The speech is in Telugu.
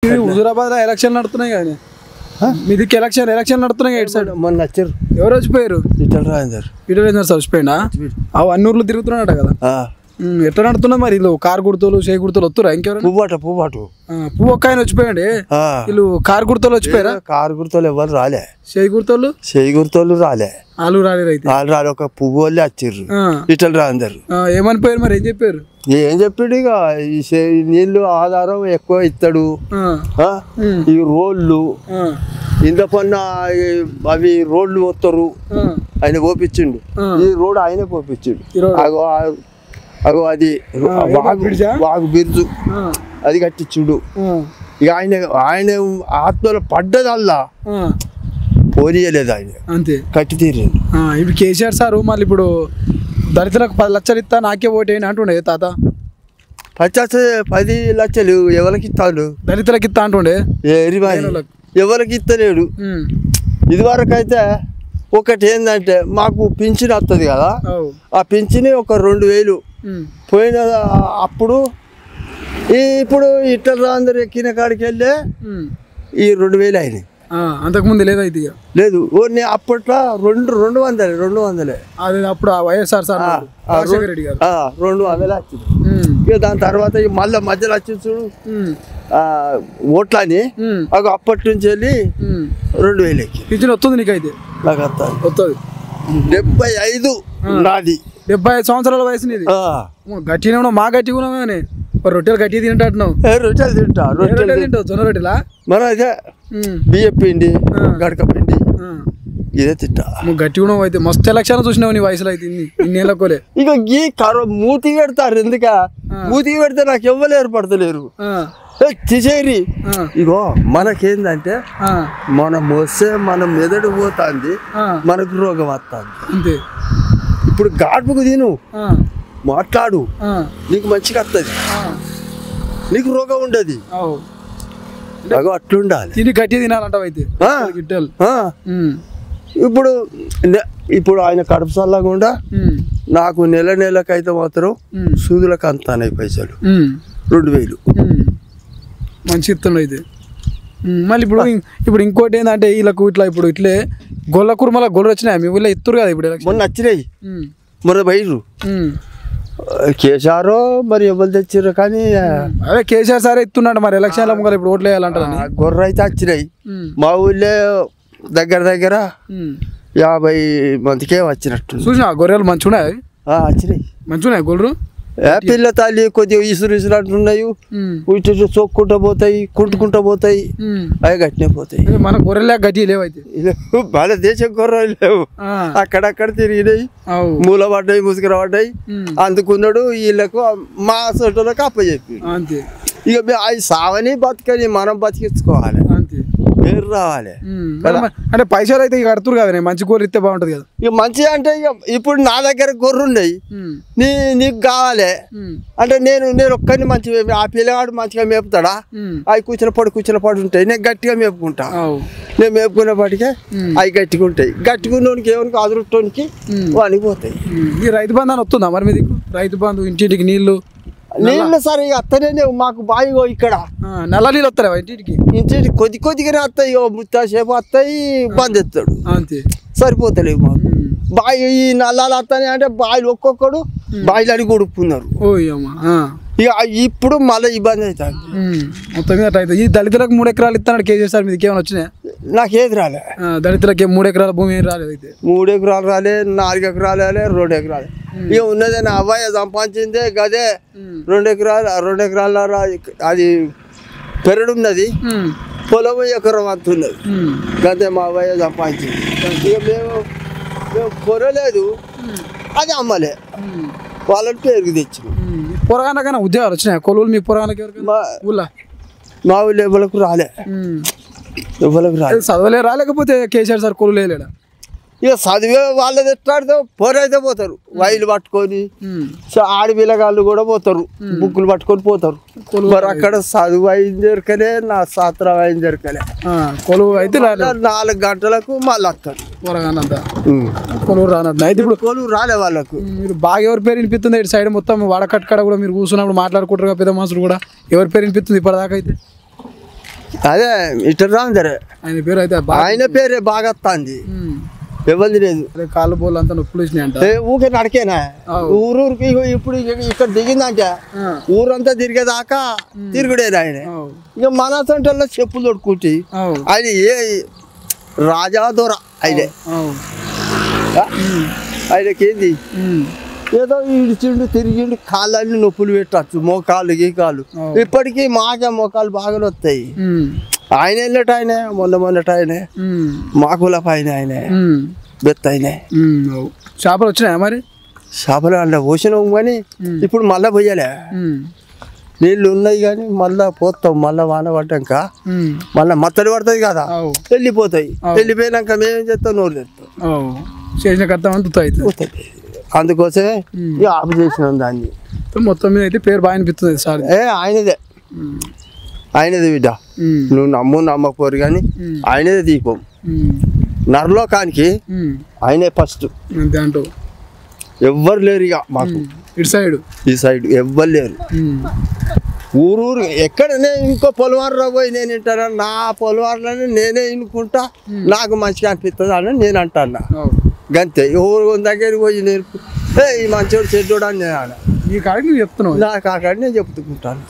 ఇది హుజురాబాద్ లో ఎలక్షన్ నడుతున్నాయి కానీ మీదికి ఎలక్షన్ ఎలక్షన్ నడుతున్నాయి కదా ఇటు సైడ్ మొన్న వచ్చారు ఎవరు వచ్చిపోయారు ఇటల్ రాజేందర్ ఇటు సార్ వచ్చిపోయినా అవి అన్ని ఊర్లు తిరుగుతున్నాడట కదా ఉమ్, ఎట్లా నడుతున్నా మరి వీళ్ళు కారు గుర్తులు షే గుర్తులు వస్తురా ఇంకెవరు పువ్వాట పువ్వాటు పువ్వు ఒక్క ఆయన వచ్చిపోయండి ఆ. వీళ్ళు కారు గుర్తులు వచ్చిపోయారా కారు గుర్తోలు ఎవరు రాలే షే గుర్తులు చేయి గుర్తోళ్ళు రాలే ఆలు రాలేరు అయితే వాళ్ళు రాలే ఒక పువ్వు వాళ్ళే వచ్చిర్రు ఆ, ఇటల్ రాజేందర్ ఆ, ఏమనిపోయారు మరి ఏం చెప్పారు ఏం చెప్పాడు ఇక ఈ చే- నీళ్ళు ఆధారం ఎక్కువ ఇస్తాడు ఆ, ఆ? ఉమ్, ఈ రోళ్ళు ఆ, ఇంత పన్న అవి రోడ్లు వస్తారు ఆ, ఆయన పోపించిండు ఆ. ఈ రోడ్ ఆయనే పోపించిండు ఈ రోడ్? అగో ఆ- అగో అది ఆ, వాగు బ్రిడ్జా? వాగు బిర్జు ఆ, అది కట్టించుడు ఆ, ఇక ఆయన ఆయన ఆత్మలో పడ్డదల్లా ఆ, పోనీయలేదు ఆయన అంతే కట్టి తీరిండు ఆ, ఇప్పుడు కేసీఆర్ సార్ మళ్ళీ ఇప్పుడు దళితులకు పది లక్షలు ఇస్తా నాకే ఓటేయండి అంటుండే తాత పచ్చాస పది లక్షలు ఎవరికి ఇస్తాడు దళితులకు ఇస్తా అంటుండే ఏరి మరి లేనోళ్ళకి. ఎవరికి ఇస్తలేడు ఉమ్, ఇదివరకు అయితే ఒకటి ఏంటంటే మాకు పింఛన్ వస్తుంది కదా అవు, ఆ పింఛని ఒక రెండు వేలు ఉమ్, పోయిన అప్పుడు ఈ ఇప్పుడు ఇట్ల అందరు ఎక్కిన కాడికి వెళ్ళే ఉమ్. ఈ రెండు వేలు అయినాయి ఆ, అంతకుముందు లేదైతే ఇక లేదు ఓన్లీ అప్పట్లో రెండు రెండు వందలే రెండు వందలే అది అప్పుడు ఆ వైఎస్ఆర్ సార్ ఆ, నాడు, ఆ, రాజశేఖర రెండు- రెడ్డి గారు ఆ, రెండు వందలే వచ్చింది ఉమ్, ఇక దాని తర్వాత ఇక మళ్ళీ మధ్యలో వచ్చి చూడు ఉమ్, ఆ, ఓట్లని ఉమ్, అగో అప్పటి నుంచి వెళ్ళి ఉమ్. రెండు వేలు ఎక్కి పింఛన్ వస్తుంది నీకైతే నాకు వస్తుంది వస్తుంది డెబ్బై ఐదు నాది డెబ్బై ఐదు సంవత్సరాల వయసు నీది ఆ. గట్టిగా ఉన్నావు మా గట్టిగా ఉన్నావు కానీ మరి రొట్టెలు గట్టిగా తింటాడున్నావు ఏ, రొట్టెలు తింటా ఏ రొట్టెలు రొట్టెలు తింటా. తింటావు జొన్న రొట్టెలా మన ఇదే ఉమ్, బియ్య పిండి ఆ. గడక పిండి ఆ. ఇదే తింటా నువ్వు గట్టిగా ఉన్నావు అయితే మస్తు ఎలక్షన్ చూసినావు నీ వయసులో అయితే ఇన్ని ఇన్నేళ్ళకోలే ఇక ఈ కరో మూతి పెడతారు ఎందుక మూతి పెడితే నాకు ఎవ్వరు ఏర్పడతలేరు ఆ, ఏ, తీసేయరి ఆ, ఇగో మనకేందంటే ఆ, మనం వస్తే మన మెదడు పోతుంది ఆ, మనకు రోగం వస్తుంది అంతే ఇప్పుడు గాడుపుకు తిను ఆ, మాట్లాడు ఆ, నీకు మంచిగా వస్తుంది ఆ, నీకు రోగం ఉండదు అవు. అగో అట్లుండాలి తిని గట్టిగా తినాలంటావు అయితే ఆ. గిట్టలు ఆ, ఉమ్, ఇప్పుడు నె- ఇప్పుడు ఆయన కడుపు చల్లకుండా ఉమ్, నాకు నెల నెలకైతే మాత్రం ఉమ్, సూదులకు అంతానే పైసలు ఉమ్, రెండు వేలు ఉమ్. మంచి ఇస్తుండే అయితే ఉమ్, మళ్ళీ ఇప్పుడు ఇం- ఇప్పుడు ఇంకోటి ఏంటంటే వీళ్ళకు ఇట్లా ఇప్పుడు ఇట్లే గొల్ల కుర్మల గొర్రెలు వచ్చినాయి మీ ఊళ్ళో ఇత్తురు కదా ఇప్పుడు ఎలక్షన్ మొన్న వచ్చినాయి ఉమ్, మొన్న బయలు ఉమ్. కేసారో మరి ఎవరు తెచ్చిర్రు కానీ అదే కేసీఆర్ సారే ఇస్తున్నాడు మరి ఎలక్షన్ల ముంగల ఇప్పుడు ఓట్లు వేయాలంటారని ఆ గొర్రె అయితే వచ్చినాయి ఉమ్, మా ఊళ్ళో దగ్గర దగ్గర ఉమ్. యాభై మందికే వచ్చినట్టు చూసినా గొర్రెలు మంచిగా ఉన్నాయి వచ్చినాయి మంచిగా ఉన్నాయి గొర్రెలు ఏ పిల్ల తల్లి కొద్దిగా ఇసురు ఇసురు అంటున్నాయి ఉమ్, ఇటు ఇటు చొక్కుంటూ పోతాయి కుంటుకుంటూ పోతాయి ఉమ్. అవి గట్టినే పోతాయి అదే మన గొర్రెలే గట్టి లేవైతే లేవు, భారతదేశం గొర్రెలు లేవు ఆ, అక్కడక్కడ తిరిగినాయి అవు మూల పడ్డాయి ముసుగుర పడ్డాయి ఉమ్, అందుకున్నాడు వీళ్ళకు మా సొట్టులకు అప్పచెప్పి అంతే ఇక మే- అవి సావని బతకని మనం బతికించుకోవాలి అంతే పేరు రావాలి ఉమ్, మరి మ- అంటే పైసలు అయితే ఇక కడుతురు కదా మంచి గొర్రె ఇస్తే బాగుంటుంది కదా ఇక మంచిగా అంటే ఇక ఇప్పుడు నా దగ్గర గొర్రె ఉన్నాయి ఉమ్, నీ నీకు కావాలి ఉమ్, అంటే నేను నేను ఒక్కరిని మంచిగా ఆ పిల్లగాడు మంచిగా మేపుతాడా ఉమ్. అవి కూర్చున్న పడి కూర్చున్న పడి ఉంటాయి నేను గట్టిగా మేపుకుంటా అవు నేను మేపుకునేపాటికే ఉమ్. అవి గట్టిగా ఉంటాయి గట్టిగున్నోనికి ఏమనుకో అదురుటోనికి ఉమ్. వానికి పోతాయి ఉమ్, ఈ రైతు బంధు అని వస్తుందా మరి మీది రైతు బంధు ఇంటింటికి నీళ్లు నీళ్ళు సరే ఇక అత్తనే లేవు. మాకు బాయిగో ఇక్కడ ఆ, నల్ల నీళ్ళు వస్తారా ఇంటింటికి ఇంటి కొద్ది కొద్దిగానే వస్తాయి ఇక ముత్తాసేపు వస్తాయి బంద్ ఎత్తాడు అంతే సరిపోతలేవు మాకు ఉమ్. బాయి ఈ నల్లాలు వస్తాయి అంటే బాయిలు ఒక్కొక్కడు బాయిలు అడిగి కొడుకున్నారు ఓ అమ్మ ఆ. ఇక ఇప్పుడు మళ్ళీ ఇబ్బంది అవుతుంది ఉమ్, మొత్తం మీద అట్లా అవుతుంది. ఈ దళితులకు మూడు ఎకరాలు ఇస్తున్నాడు కేసీఆర్ మీదకి ఏమైనా వచ్చినాయా నాకేది రాలే ఆ, దళితులకి ఏం మూడు ఎకరాల భూమి ఏం రాలేదు అయితే మూడు ఎకరాలు రాలే నాలుగు ఎకరాలు రాలే రెండు ఎకరాలు ఇక ఉన్నదే నా అబ్బాయి సంపాదించిందే గదే ఉమ్. రెండు ఎకరాలు రెండు ఎకరాల అది పెరడు ఉన్నది ఉమ్, పొలం ఎకరం అంత ఉన్నది ఉమ్, గదే మా అబ్బాయి సంపాదించింది ఇక మేము మేము కొనలేదు ఉమ్, అది అమ్మలే ఉమ్, వాళ్ళని పేరుకు తెచ్చిన ఉమ్. పొరగానకైనా ఉద్యోగాలు వచ్చినాయి కొలువులు మీ పొరగానకి ఎవరికైనా మా ఊళ్ళో మా ఊళ్ళో ఎవరికి రాలే ఉమ్. ఎవరికి రాలే అది చదవలే రాలేకపోతే కేసీఆర్ సార్ కొలువు లేలేడా ఇక చదివే వాళ్ళది ఎట్లాడితే పోరైతే పోతారు వైలు పట్టుకొని ఉమ్, సో ఆడపిల్లగాళ్ళు కూడా పోతారు బుక్కులు పట్టుకొని పోతారు కొలువు మరి అక్కడ చదువు అయింది దొరకలే నా శాస్త్రం అయింది దొరకలే ఆ, కొలువు అయితే రాలేదు నాలుగు గంటలకు మళ్ళీ వస్తారు పొరగానంతా కొలువు రానట్టు అయితే ఇప్పుడు కోలు రాలే వాళ్ళకు ఉమ్, మీరు బాగా ఎవరి పేరు వినిపిస్తుంది ఇటు సైడ్ మొత్తం వాడకట్కాడ కూడా మీరు కూర్చున్నప్పుడు మాట్లాడుకుంటారు కదా పెద్ద మనుషులు కూడా ఎవరి పేరు వినిపిస్తుంది ఇప్పటిదాకా అయితే అదే ఇటు రాందరే ఆయన పేరు అయితే బాగా ఆయన పేరే బాగా వస్తుంది ఉమ్. ఎవరిది లేదు అదే కాళ్ళు బోళ్ళు అంతా నొప్పులు వచ్చినాయి అంట ఏ ఊకే నడికేనా అవు. ఊరూరికి ఇగో ఇప్పుడు ఇక ఇక్కడ దిగిందంటే ఆ. ఊరంతా తిరిగేదాకా తిరుగుడేది ఆయన అవు. ఇక మన సొంటల్లో చెప్పులు తొడుకుంటే అవు. ఆయన ఏ రాజా దొర ఆయనే అవు. ఆయనకేంది ఉమ్. ఏదో ఇడిచిండు తిరిగిండు కాళ్ళన్నీ నొప్పులు పెట్టచ్చు మోకాళ్ళు గీకాలు అవు. ఇప్పటికీ మాకే మోకాలు బాగా వస్తాయి ఉమ్. ఆయన వెళ్ళట ఆయనే మొన్న మొన్నట ఆయనే ఉమ్. మాకుల పైన ఆయనే ఉమ్. బెత్త ఆయనే ఉమ్. అవు. చేపలు వచ్చినాయా మరి చేపలు అంటే పోసినాం కానీ ఉమ్. ఇప్పుడు మళ్ళా పోయలే ఉమ్. నీళ్ళు ఉన్నాయి కానీ మళ్ళా పోతాం మళ్ళా వాన పడ్డాక ఉమ్. మళ్ళా మత్తడి పడుతుంది కదా అవు. వెళ్ళిపోతాయి వెళ్ళిపోయినాక మేము చేస్తాం నోరు తెస్తాం అవు. చేసిన కర్తం అంత అవుతుంది పోతాయి అందుకోసమే ఇక ఆపు చేసినాం దాన్ని మొత్తం మీద అయితే పేరు బాగా అనిపిస్తుంది సార్ ఏ ఆయనదే ఉమ్. ఆయనదే బిడ్డ ఉమ్. నువ్వు నమ్ము నమ్మకపోరు కానీ ఉమ్. ఆయనదే దీపం ఉమ్. నరలోకానికి ఉమ్. ఆయనే ఫస్ట్ అంతే అంటూ ఎవ్వరు లేరు ఇక మాకు ఇటు సైడ్ ఈ సైడ్ ఎవ్వరు లేరు ఉమ్. ఊరూరు ఎక్కడ నేను ఇంకో పొలవారులో పోయి నేను వింటాను నా పొలవారులోనే నేనే ఇనుకుంటా నాకు మంచిగా అనిపిస్తుంది అని నేను అంటాను అవు. గంతే ఊరు దగ్గరికి పోయి నేను ఏ ఈ మంచోడు చెడ్డోడు అని నేను అన్నా. ఈ కాడికి నువ్వు చెప్తున్నావు నాకు అక్కడ నేను చెప్తుకుంటాను